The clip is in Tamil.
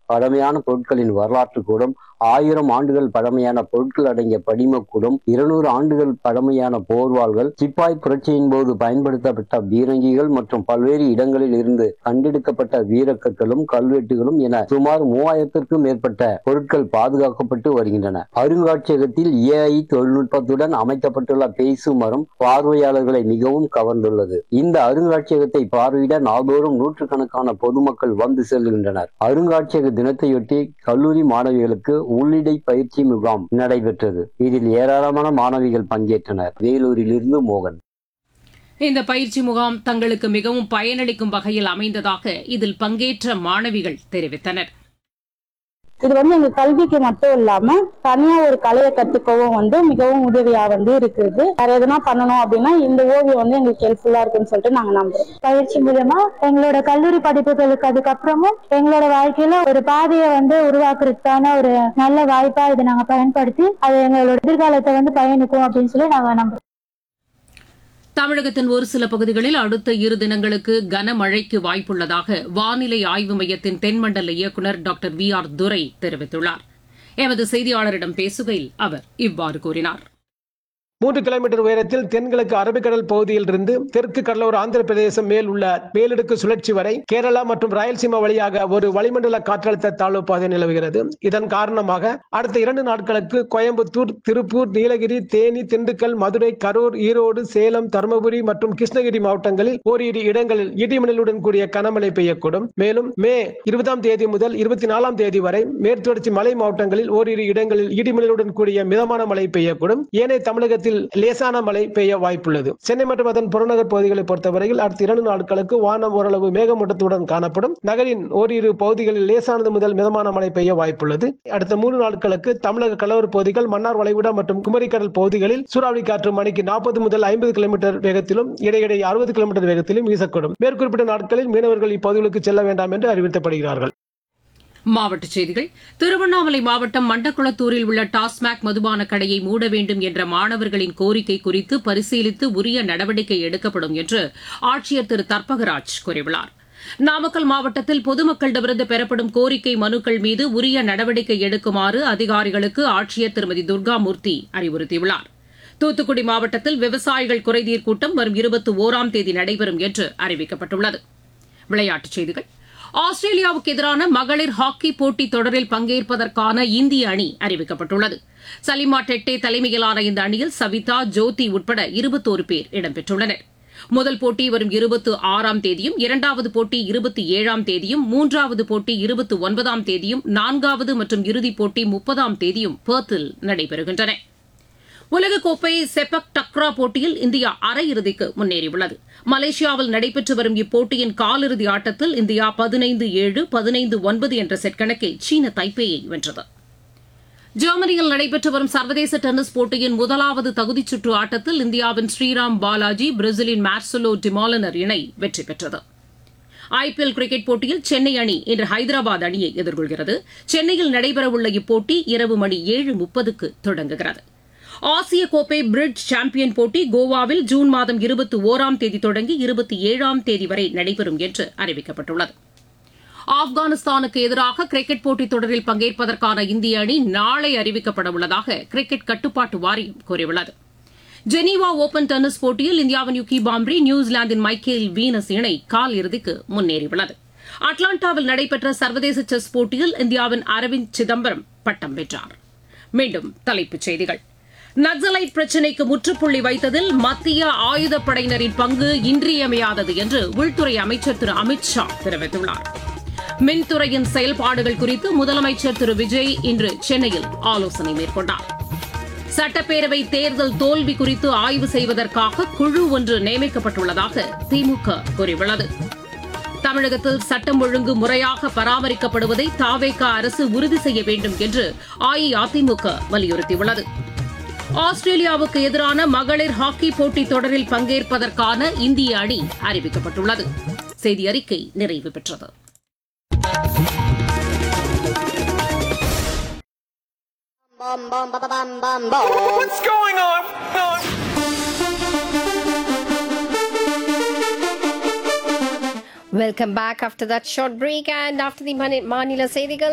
பழமையான பொருட்களின் வரலாற்று கூடம் ஆயிரம் ஆண்டுகள் பழமையான பொருட்கள் அடங்கிய படிமக்கூடம் இருநூறு ஆண்டுகள் பழமையான போர்வாள்கள் சிப்பாய் புரட்சியின் போது பயன்படுத்தப்பட்ட பீரங்கிகள் மற்றும் பல்வேறு இடங்களில் இருந்து கண்டெடுக்கப்பட்ட வீரக்கற்களும் கல்வெட்டுகளும் என சுமார் மூவாயிரத்திற்கும் மேற்பட்ட பொருட்கள் பாதுகாக்கப்பட்டு வருகின்றன அருங்காட்சியகத்தில் ஏஐ தொழில்நுட்பத்துடன் அமைக்கப்பட்டுள்ள பேசு மரம் பார்வையாளர்களை மிகவும் கவர்ந்துள்ளது இந்த அருங்காட்சியகத்தை பார்வையிட நாள்தோறும் நூற்றுக்கணக்கான பொதுமக்கள் வந்து செல்கின்றனர் அருங்காட்சியக தினத்தையொட்டி கல்லூரி மாணவிகளுக்கு உள்ளிடை பயிற்சி முகாம் நடைபெற்றது இதில் ஏராளமான மாணவிகள் பங்கேற்றனர் வேலூரிலிருந்து மோகன் இந்த பயிற்சி முகாம் தங்களுக்கு மிகவும் பயனளிக்கும் வகையில் அமைந்ததாக இதில் பங்கேற்ற மாணவிகள் தெரிவித்தனர் இது வந்து எங்க கல்விக்கு மட்டும் இல்லாம தனியா ஒரு கலையை கத்துக்கவும் வந்து மிகவும் உதவியா வந்து இருக்குது வேற எதுனா பண்ணணும் அப்படின்னா இந்த ஓவியம் வந்து எங்களுக்கு ஹெல்ப்ஃபுல்லா இருக்குன்னு சொல்லிட்டு நாங்க நம்புறோம் பயிற்சி மூலமா எங்களோட கல்லூரி படிப்புகளுக்கு அதுக்கப்புறமும் எங்களோட வாழ்க்கையில ஒரு பாதையை வந்து உருவாக்குறதுக்கான ஒரு நல்ல வாய்ப்பா இதை நாங்க பயன்படுத்தி அது எங்களோட எதிர்காலத்தை வந்து பயணிக்கும் அப்படின்னு சொல்லி நாங்க நம்புறோம் தமிழகத்தின் ஒரு சில பகுதிகளில் அடுத்த இரு தினங்களுக்கு கனமழைக்கு வாய்ப்புள்ளதாக வானிலை ஆய்வு மையத்தின் தென்மண்டல இயக்குநர் டாக்டர் வி ஆர் துரை தெரிவித்துள்ளார் எமது செய்தியாளரிடம் பேசுகையில் அவர் இவ்வாறு கூறினார் மூன்று கிலோமீட்டர் உயரத்தில் தென்கிழக்கு அரபிக்கடல் பகுதியில் இருந்து தெற்கு கடலோர ஆந்திர பிரதேசம் மேல் உள்ள மேலடுக்கு சுழற்சி வரை கேரளா மற்றும் ராயல்சீமா வழியாக ஒரு வளிமண்டல காற்றழுத்த தாழ்வு பாதை நிலவுகிறது இதன் காரணமாக அடுத்த இரண்டு நாட்களுக்கு கோயம்புத்தூர் திருப்பூர் நீலகிரி தேனி திண்டுக்கல் மதுரை கரூர் ஈரோடு சேலம் தருமபுரி மற்றும் கிருஷ்ணகிரி மாவட்டங்களில் ஓரிரு இடங்களில் இடிமின்னலுடன் கூடிய கனமழை பெய்யக்கூடும் மேலும் மே இருபதாம் தேதி முதல் இருபத்தி நாலாம் தேதி வரை மேற்குத்தொடர்ச்சி மலை மாவட்டங்களில் ஓரிரு இடங்களில் இடிமின்னலுடன் கூடிய மிதமான மழை பெய்யக்கூடும் ஏனைய தமிழகத்தில் லேசான மழை பெய்ய வாய்ப்புள்ளது சென்னை மற்றும் அதன் புறநகர் பகுதிகளை பொறுத்தவரையில் அடுத்த இரண்டு நாட்களுக்கு வானம் ஓரளவு மேகமூட்டத்துடன் காணப்படும் நகரின் ஓரிரு பகுதிகளில் லேசானது முதல் மிதமான மழை பெய்ய வாய்ப்புள்ளது அடுத்த மூன்று நாட்களுக்கு தமிழக கடலோர பகுதிகள் மன்னார் வளைகுடா மற்றும் குமரிக்கடல் பகுதிகளில் சூறாவளி காற்று மணிக்கு நாற்பது முதல் ஐம்பது கிலோமீட்டர் வேகத்திலும் இடையிடையே அறுபது கிலோமீட்டர் வேகத்திலும் வீசக்கூடும் மேற்குறிப்பிட்ட நாட்களில் மீனவர்கள் இப்பகுதிகளுக்கு செல்ல வேண்டாம் என்று அறிவுறுத்தப்படுகிறார்கள் மாவட்டச் செய்திகள் திருவண்ணாமலை மாவட்டம் மண்டக்குளத்தூரில் உள்ள டாஸ்மாக் மதுபான கடையை மூட வேண்டும் என்ற மாணவர்களின் கோரிக்கை குறித்து பரிசீலித்து உரிய நடவடிக்கை எடுக்கப்படும் என்று ஆட்சியர் திரு தர்பகராஜ் கூறியுள்ளார் நாமக்கல் மாவட்டத்தில் பொதுமக்களிடமிருந்து பெறப்படும் கோரிக்கை மனுக்கள் மீது உரிய நடவடிக்கை எடுக்குமாறு அதிகாரிகளுக்கு ஆட்சியர் திருமதி துர்காமூர்த்தி அறிவுறுத்தியுள்ளார் தூத்துக்குடி மாவட்டத்தில் விவசாயிகள் குறைதீர் கூட்டம் வரும் இருபத்தி ஓராம் தேதி நடைபெறும் என்று அறிவிக்கப்பட்டுள்ளது விளையாட்டுச் செய்திகள் ஆஸ்திரேலியாவுக்கு எதிரான மகளிர் ஹாக்கி போட்டித் தொடரில் பங்கேற்பதற்கான இந்திய அணி அறிவிக்கப்பட்டுள்ளது சலிமா டெட்டே தலைமையிலான இந்த அணியில் சவிதா ஜோதி உட்பட இருபத்தோரு பேர் இடம்பெற்றுள்ளனர் முதல் போட்டி வரும் இருபத்தி ஆறாம் தேதியும் இரண்டாவது போட்டி இருபத்தி ஏழாம் தேதியும் மூன்றாவது போட்டி இருபத்தி ஒன்பதாம் தேதியும் நான்காவது மற்றும் இறுதிப் போட்டி முப்பதாம் தேதியும் பெர்த்தில் நடைபெறுகின்றன உலகக்கோப்பை செப்பக் டக்ரா போட்டியில் இந்தியா அரையிறுதிக்கு முன்னேறியுள்ளது மலேசியாவில் நடைபெற்று வரும் இப்போட்டியின் காலிறுதி ஆட்டத்தில் இந்தியா பதினைந்து ஏழு பதினைந்து ஒன்பது என்ற செட் கணக்கில் சீன தைப்பேயை வென்றது ஜெர்மனியில் நடைபெற்று வரும் சர்வதேச டென்னிஸ் போட்டியின் முதலாவது தகுதிச் சுற்று ஆட்டத்தில் இந்தியாவின் ஸ்ரீராம் பாலாஜி பிரேசிலின் மார்சலோ டிமாலனர் இணை வெற்றி பெற்றது ஐபிஎல் கிரிக்கெட் போட்டியில் சென்னை அணி இன்று ஹைதராபாத் அணியை எதிர்கொள்கிறது சென்னையில் நடைபெறவுள்ள இப்போட்டி இரவு மணி ஏழு முப்பதுக்கு தொடங்குகிறது ஆசிய கோப்பை பிரிட்ஜ் சாம்பியன் போட்டி கோவாவில் ஜூன் மாதம் இருபத்தி ஓராம் தேதி தொடங்கி இருபத்தி ஏழாம் தேதி வரை நடைபெறும் என்று அறிவிக்கப்பட்டுள்ளது ஆப்கானிஸ்தானுக்கு எதிராக கிரிக்கெட் போட்டித் தொடரில் பங்கேற்பதற்கான இந்திய அணி நாளை அறிவிக்கப்பட உள்ளதாக கிரிக்கெட் கட்டுப்பாட்டு வாரியம் கூறியுள்ளது ஜெனீவா ஓபன் டென்னிஸ் போட்டியில் இந்தியாவின் யுகி பாம்ப்ரி நியூசிலாந்தின் மைக்கேல் வீனஸ் இணை கால் இறுதிக்கு முன்னேறியுள்ளது அட்லாண்டாவில் நடைபெற்ற சர்வதேச செஸ் போட்டியில் இந்தியாவின் அரவிந்த் சிதம்பரம் பட்டம் வென்றார் மீண்டும் தலைப்புச் செய்திகள் நக்சலைட் பிரச்சினைக்கு முற்றுப்புள்ளி வைத்ததில் மத்திய ஆயுதப்படையினரின் பங்கு இன்றியமையாதது என்று உள்துறை அமைச்சர் திரு அமித் ஷா தெரிவித்துள்ளார் மின்துறையின் செயல்பாடுகள் குறித்து முதலமைச்சர் திரு விஜய் இன்று சென்னையில் ஆலோசனை மேற்கொண்டார் சட்டப்பேரவை தேர்தல் தோல்வி குறித்து ஆய்வு செய்வதற்காக குழு ஒன்று நியமிக்கப்பட்டுள்ளதாக திமுக கூறியுள்ளது தமிழகத்தில் சட்டம் ஒழுங்கு முறையாக பராமரிக்கப்படுவதை தாவேகா அரசு உறுதி செய்ய வேண்டும் என்று அஇஅதிமுக வலியுறுத்தியுள்ளது ஆஸ்திரேலியாவுக்கு எதிரான மகளிர் ஹாக்கி போட்டித் தொடரில் பங்கேற்பதற்கான இந்திய அணி அறிவிக்கப்பட்டுள்ளது செய்தி அறிக்கை நிறைவு பெற்றது Bum bum ba ba bum bum bum. What's going on? Welcome back after that short break and after the Mani- Manila செய்திகள்